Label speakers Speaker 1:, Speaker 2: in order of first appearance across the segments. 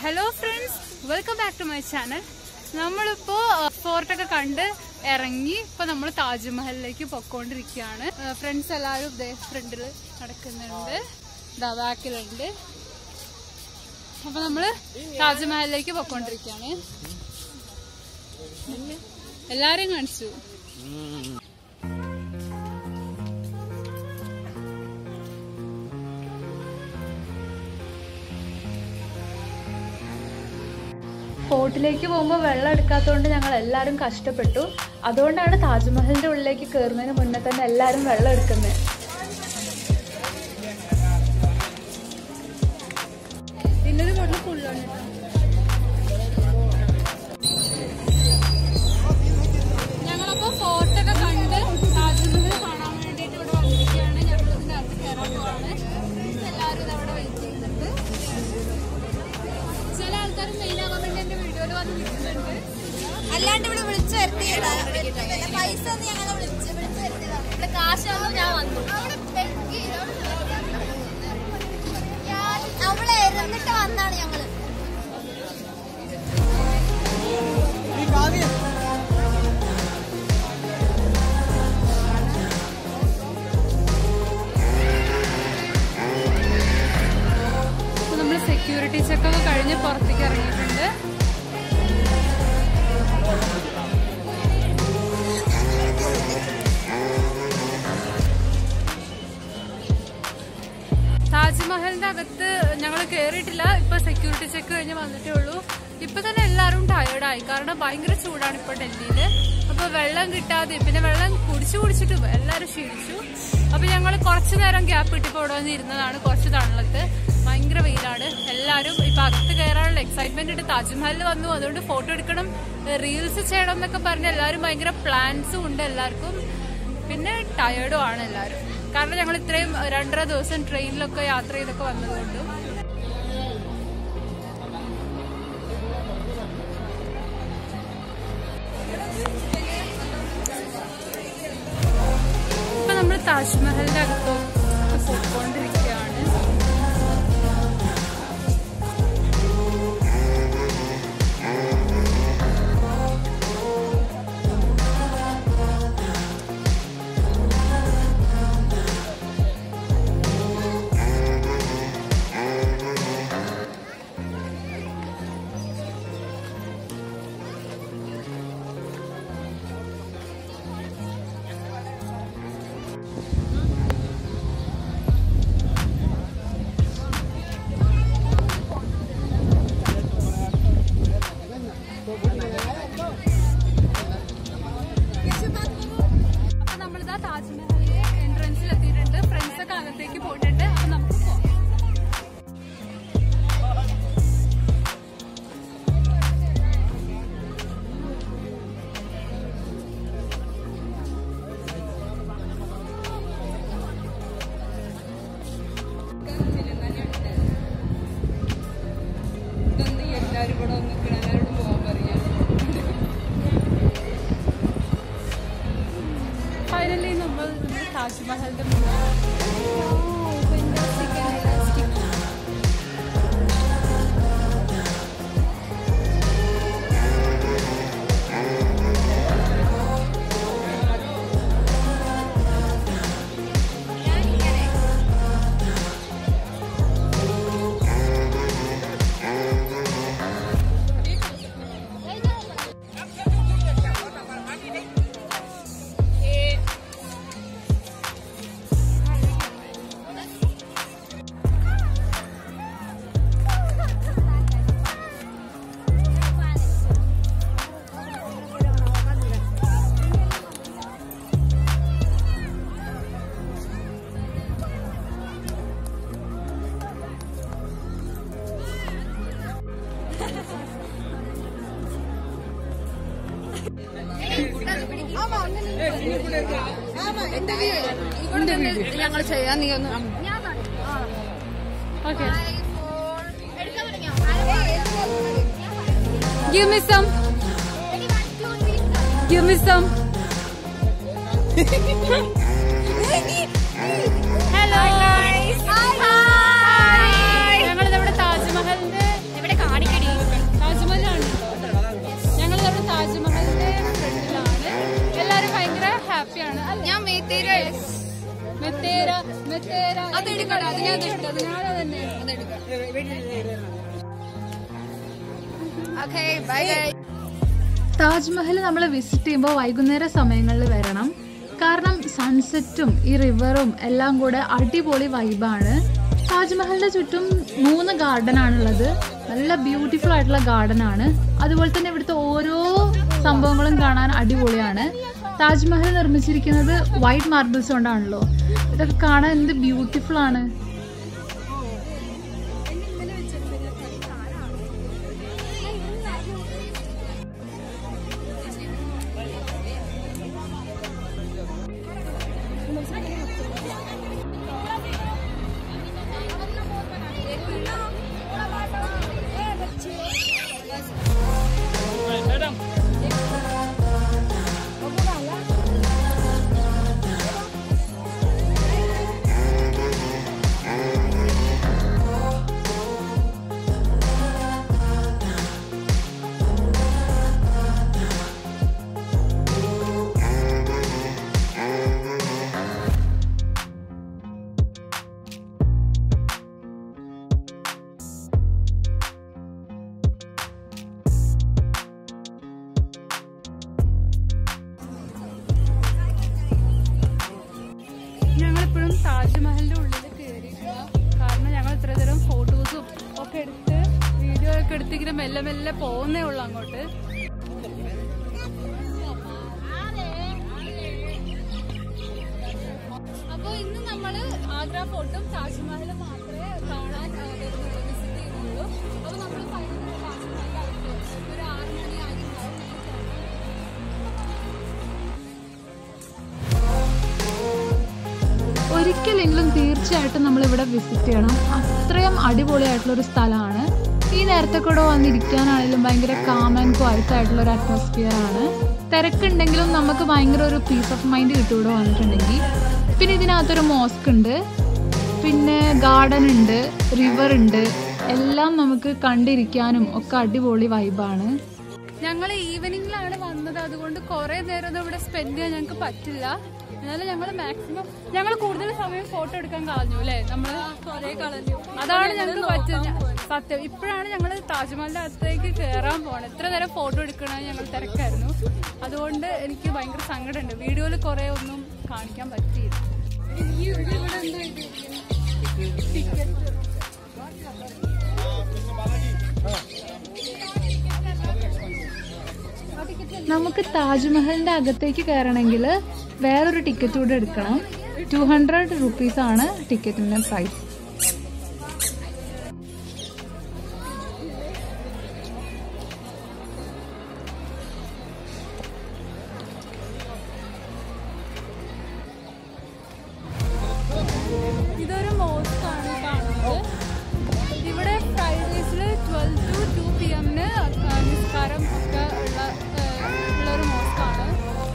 Speaker 1: Hello friends welcome back to my channel നമ്മളിപ്പോ ഫോർട്ടൊക്കെ കണ്ട് ഇറങ്ങി ഇപ്പൊ നമ്മൾ താജ്മഹലിലേക്ക് പൊക്കോണ്ടിരിക്കുകയാണ് ഫ്രണ്ട്സ് എല്ലാവരും ഇതേ ഫ്രണ്ടിൽ നടക്കുന്നുണ്ട് ദാ ബാക്കിലുണ്ട് അപ്പൊ നമ്മള് താജ്മഹലിലേക്ക് പൊക്കോണ്ടിരിക്കുകയാണ് എല്ലാരെയും കാണിച്ചു ഫോർട്ടിലേക്ക് പോകുമ്പോൾ വെള്ളം എടുക്കാത്തതുകൊണ്ട് ഞങ്ങൾ എല്ലാവരും കഷ്ടപ്പെട്ടു അതുകൊണ്ടാണ് താജ്മഹലിന്റെ ഉള്ളിലേക്ക് കയറുന്നതിന് മുന്നേ തന്നെ എല്ലാവരും വെള്ളം എടുക്കുന്നത് ഇന്നൊരു ബോട്ടിൽ ഫുള്ളാണ് കേട്ടോ ഞങ്ങളപ്പോ ഫോർട്ടൊക്കെ കണ്ട് താജ്മഹൽ കാണാൻ വേണ്ടിയിട്ട് ഇവിടെ വന്നിരിക്കുകയാണ് ഞങ്ങൾ ഇതിന്റെ അകത്ത് കയറാൻ പോവാണ് എല്ലാവരും ഇതവിടെ വെയിറ്റ് ചെയ്യുന്നുണ്ട് ചില ആൾക്കാർ മെയിൻ ആകാൻ വേണ്ടി എന്റെ വീഡിയോയിൽ വന്ന് നിൽക്കുന്നുണ്ട്
Speaker 2: അല്ലാണ്ട് ഇവിടെ വിളിച്ചു വരുത്തിയതാ പൈസ ഒന്നും ഞങ്ങളെ വിളിച്ച് വിളിച്ചു വരുത്തിയതാ ഇവിടെ കാശൊന്നും ഞാൻ വന്നു ഞാൻ അവിടെ ഇരുന്നിട്ട് വന്നാണ് ഞങ്ങള്
Speaker 1: അപ്പൊ നമ്മൾ സെക്യൂരിറ്റി ചെക്കൊക്കെ കഴിഞ്ഞ് പുറത്തേക്ക് ഇറങ്ങിയിട്ടുണ്ട് താജ്മഹലിന്റെ അകത്ത് ഞങ്ങൾ കേറിയിട്ടില്ല ഇപ്പൊ സെക്യൂരിറ്റി ചെക്ക് കഴിഞ്ഞ് വന്നിട്ടേ ഉള്ളൂ ഇപ്പൊ തന്നെ എല്ലാവരും ടയേർഡായി കാരണം ഭയങ്കര ചൂടാണ് ഇപ്പൊ ഡൽഹിയില് അപ്പൊ വെള്ളം കിട്ടാതെ പിന്നെ വെള്ളം കുടിച്ചു കുടിച്ചിട്ട് എല്ലാവരും ക്ഷീണിച്ചു അപ്പൊ ഞങ്ങൾ കുറച്ചു നേരം ഗ്യാപ്പ് കിട്ടിപ്പോ ഇവിടെ വന്ന് ഇരുന്നതാണ് കുറച്ച് തണലത്ത് ഭയങ്കര വെയിലാണ് എല്ലാവരും ഇപ്പൊ അകത്ത് കയറാനുള്ള എക്സൈറ്റ്മെന്റ് ഉണ്ട് താജ്മഹലിൽ വന്നു അതുകൊണ്ട് ഫോട്ടോ എടുക്കണം റീൽസ് ചെയ്യണം എന്നൊക്കെ പറഞ്ഞ് എല്ലാവരും ഭയങ്കര പ്ലാൻസും ഉണ്ട് എല്ലാവർക്കും പിന്നെ ടയേർഡും ആണ് എല്ലാവരും കാരണം ഞങ്ങൾ ഇത്രയും രണ്ടര ദിവസം ട്രെയിനിലൊക്കെ യാത്ര ചെയ്തൊക്കെ വന്നതുകൊണ്ട് ഇപ്പൊ നമ്മൾ താജ്മഹലിന്റെ അകത്തോട്ട് പോയിക്കൊണ്ടിരിക്കുകയാണ് അപ്പൊ നമ്മളിതാ താജ്മഹലിലെ എൻട്രൻസിൽ എത്തിയിട്ടുണ്ട് ഫ്രണ്ട്സ് ഒക്കെ അകത്തേക്ക് പോയിട്ടുണ്ട് അപ്പൊ നമുക്ക് പോവാം എല്ലാവരും കൂടെ ഒന്ന് എല്ലാവരോടും പോകാൻ പറയാം ഫൈനലി നമ്മൾ നമ്മുടെ താജ്മഹലിന്റെ ഞങ്ങൾ ചെയ്യാൻ നീ ഒന്ന് ഓക്കെ
Speaker 2: എടുക്കാൻ തുടങ്ങിയോ
Speaker 1: Give me some. Give me some. Hello
Speaker 2: Hi.
Speaker 1: ഞങ്ങൾ നമ്മുടെ താജ്മഹലിന്റെ
Speaker 2: ഇവിടെ കാണിക്കടി
Speaker 1: അതെടുക്കട്ടെ അതിനകത്ത് അതിനാലെ തന്നെ
Speaker 2: ഓക്കെ ബൈ
Speaker 3: താജ്മഹൽ നമ്മൾ വിസിറ്റ് ചെയ്യുമ്പോൾ വൈകുന്നേര സമയങ്ങളിൽ വരണം കാരണം സൺസെറ്റും ഈ റിവറും എല്ലാം കൂടെ അടിപൊളി വൈബാണ് താജ്മഹലിന്റെ ചുറ്റും മൂന്ന് ഗാർഡൻ ആണുള്ളത് നല്ല ബ്യൂട്ടിഫുൾ ആയിട്ടുള്ള ഗാർഡൻ ആണ് അതുപോലെ തന്നെ ഇവിടുത്തെ ഓരോ സംഭവങ്ങളും കാണാൻ അടിപൊളിയാണ് താജ്മഹൽ നിർമ്മിച്ചിരിക്കുന്നത് വൈറ്റ് മാർബിൾസ് കൊണ്ടാണല്ലോ ഇതൊക്കെ കാണാൻ എന്ത് ബ്യൂട്ടിഫുൾ ആണ്
Speaker 1: ഞങ്ങളിപ്പോഴും താജ്മഹലിന്റെ ഉള്ളിൽ കയറിയിട്ടില്ല കാരണം ഞങ്ങൾ ഇത്ര തരം ഫോട്ടോസും ഒക്കെ എടുത്ത് വീഡിയോ ഒക്കെ എടുത്തിങ്ങനെ മെല്ലെ മെല്ലെ പോകുന്നേ ഉള്ളൂ അങ്ങോട്ട് അപ്പൊ ഇന്ന് നമ്മള് ആഗ്ര ഫോർട്ടും താജ്മഹലും മാത്രമേ കാണാൻ ആ, വരുന്നുള്ളൂ വിസിറ്റ് ചെയ്യുന്നുള്ളൂ അപ്പൊ നമ്മൾ പതിനൊന്ന് താജ്മഹലിലായിട്ട് ഒരു ആറ് മണി ആയിട്ടുണ്ടാവും
Speaker 3: ഒരിക്കലെങ്കിലും തീർച്ചയായിട്ടും നമ്മൾ ഇവിടെ വിസിറ്റ് ചെയ്യണം അത്രയും അടിപൊളിയായിട്ടുള്ള ഒരു സ്ഥലമാണ് ഈ നേരത്തെ കൂടെ വന്നിരിക്കാനാണെങ്കിലും ഭയങ്കര കാം ആൻഡ് ക്വയറ്റ് ആയിട്ടുള്ള ഒരു അറ്റ്മോസ്ഫിയർ ആണ് തിരക്കുണ്ടെങ്കിലും നമുക്ക് ഭയങ്കര ഒരു പീസ് ഓഫ് മൈൻഡ് കിട്ടും ഇവിടെ വന്നിട്ടുണ്ടെങ്കിൽ പിന്നെ ഇതിനകത്തൊരു മോസ്ക് ഉണ്ട് പിന്നെ ഗാർഡൻ ഉണ്ട് റിവർ ഉണ്ട് എല്ലാം നമുക്ക് കണ്ടിരിക്കാനും ഒക്കെ അടിപൊളി വൈബാണ്
Speaker 1: ഞങ്ങൾ ഈവനിങ്ങിലാണ് വന്നത് അതുകൊണ്ട് കുറെ നേരം ഒന്നും ഇവിടെ സ്പെൻഡ് ചെയ്യാൻ ഞങ്ങൾക്ക് പറ്റില്ല എന്നാലും ഞങ്ങൾ മാക്സിമം ഞങ്ങൾ കൂടുതൽ സമയം ഫോട്ടോ എടുക്കാൻ കളഞ്ഞു അല്ലേ നമ്മള് കുറെ കളഞ്ഞു അതാണ് ഞങ്ങൾക്ക് പറ്റുന്നത് സത്യം ഇപ്പോഴാണ് ഞങ്ങൾ താജ്മഹലിന്റെ അകത്തേക്ക് കയറാൻ പോണത് എത്ര നേരം ഫോട്ടോ എടുക്കണമെന്ന് ഞങ്ങൾ തിരക്കായിരുന്നു അതുകൊണ്ട് എനിക്ക് ഭയങ്കര സങ്കടമുണ്ട് വീഡിയോയിൽ കുറെ ഒന്നും കാണിക്കാൻ പറ്റിയില്ല
Speaker 3: നമുക്ക് താജ്മഹലിന്റെ അകത്തേക്ക് കയറണമെങ്കിൽ വേറൊരു ടിക്കറ്റ് കൂടെ എടുക്കണം ടു ഹൺഡ്രഡ് റുപ്പീസ് ആണ് ടിക്കറ്റിന്റെ പ്രൈസ്
Speaker 1: ഇതൊരു മോസ്ക് ആണ് കാണുന്നത് ഇവിടെ ഫ്രൈഡേസിൽ ട്വൽവ് ടു ടു പി എമ്മിന് നിസ്കാരം ഒക്കെ ഉള്ള ആ, ഉള്ള ഒരു മോസ്ക് ആണ്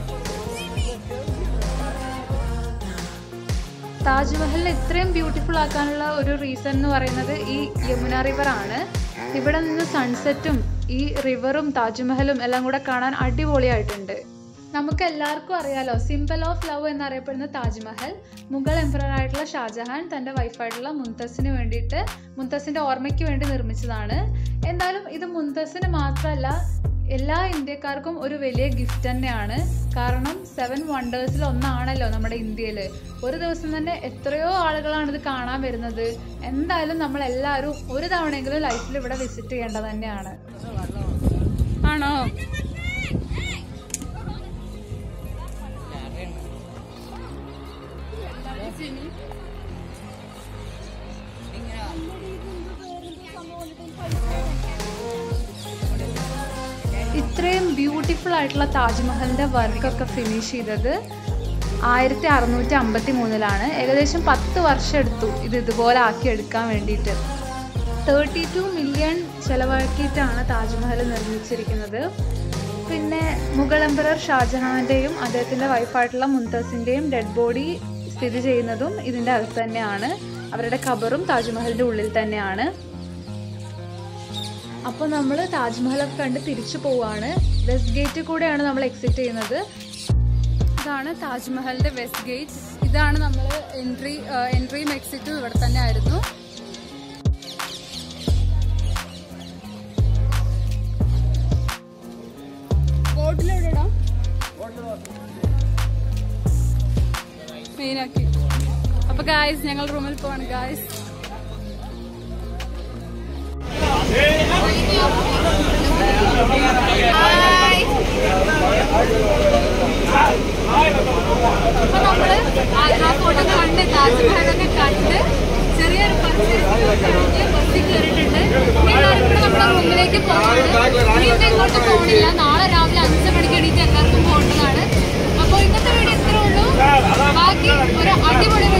Speaker 3: താജ്മഹൽ ഇത്രയും ബ്യൂട്ടിഫുൾ ആക്കാനുള്ള ഒരു റീസൺ എന്ന് പറയുന്നത് ഈ യമുന റിവർ ആണ് ഇവിടെ നിന്ന് സൺസെറ്റും ഈ റിവറും താജ്മഹലും എല്ലാം കൂടെ കാണാൻ അടിപൊളിയായിട്ടുണ്ട് നമുക്ക് എല്ലാവർക്കും അറിയാലോ സിമ്പിൾ ഓഫ് ലവ് എന്നറിയപ്പെടുന്ന താജ്മഹൽ മുഗൾ എംപറർ ആയിട്ടുള്ള ഷാജഹാൻ തൻ്റെ വൈഫായിട്ടുള്ള മുംതസിന് വേണ്ടിയിട്ട് മുംതസിൻ്റെ ഓർമ്മയ്ക്ക് വേണ്ടി നിർമ്മിച്ചതാണ് എന്തായാലും ഇത് മുംതസിന് മാത്രമല്ല എല്ലാ ഇന്ത്യക്കാർക്കും ഒരു വലിയ ഗിഫ്റ്റ് തന്നെയാണ് കാരണം സെവൻ വണ്ടേഴ്സിൽ ഒന്നാണല്ലോ നമ്മുടെ ഇന്ത്യയിൽ ഒരു ദിവസം തന്നെ എത്രയോ ആളുകളാണ് ഇത് കാണാൻ വരുന്നത് എന്തായാലും നമ്മൾ എല്ലാവരും ഒരു തവണയെങ്കിലും ലൈഫിൽ ഇവിടെ വിസിറ്റ് ചെയ്യേണ്ടത് തന്നെയാണ്
Speaker 1: ആണോ
Speaker 3: ഇത്രയും ബ്യൂട്ടിഫുൾ ആയിട്ടുള്ള താജ്മഹലിന്റെ വർക്കൊക്കെ ഫിനിഷ് ചെയ്തത് ആയിരത്തി അറുന്നൂറ്റി അമ്പത്തി മൂന്നിലാണ് ഏകദേശം പത്ത് വർഷം എടുത്തു ഇത് ഇതുപോലെ ആക്കി എടുക്കാൻ വേണ്ടിയിട്ട് തേർട്ടി ടു മില്യൺ ചെലവാക്കിയിട്ടാണ് താജ്മഹൽ നിർമ്മിച്ചിരിക്കുന്നത് പിന്നെ മുഗൾ എംപറർ ഷാജഹാന്റെയും അദ്ദേഹത്തിന്റെ വൈഫായിട്ടുള്ള മുംതസിന്റെയും ഡെഡ് ബോഡി സ്ഥിതി ചെയ്യുന്നതും ഇതിന്റെ അകത്ത് തന്നെയാണ് അവരുടെ ഖബറും താജ്മഹലിന്റെ ഉള്ളിൽ തന്നെയാണ് അപ്പോൾ നമ്മൾ താജ്മഹലൊക്കെ കണ്ട് തിരിച്ചു പോവാണ് വെസ്റ്റ് ഗേറ്റ് കൂടെയാണ് നമ്മൾ എക്സിറ്റ് ചെയ്യുന്നത്
Speaker 1: ഇതാണ് താജ്മഹലിന്റെ വെസ്റ്റ് ഗേറ്റ് ഇതാണ് നമ്മൾ എൻട്രി എൻട്രിയും എക്സിറ്റും ഇവിടെ തന്നെ ആയിരുന്നു ബോട്ടിലെവിടെടാ മെയിനാക്കി അപ്പൊ ഗായ്സ് ഞങ്ങൾ റൂമിൽ പോവാണ് ഗായ്സ് അപ്പൊ നമ്മള് ആഗ്ര ഫോട്ടോ കണ്ട് താജ്മഹലൊക്കെ കണ്ട് ചെറിയൊരു പർച്ചേസ് കഴിഞ്ഞ് ബസ്സിൽ കയറിയിട്ടുണ്ട് ഇനി എല്ലാവരും കൂടെ നമ്മുടെ റൂമിലേക്ക് പോകാണ് ഇനി ഇന്ന് ഇങ്ങോട്ട് പോകണില്ല നാളെ രാവിലെ അഞ്ച് മണിക്ക് എണീറ്റ് എല്ലാവർക്കും പോകേണ്ടതാണ് അപ്പോൾ ഇന്നത്തെ വീഡിയോ ഇത്രേ ഉള്ളൂ ബാക്കി ഒരു അടിപൊളി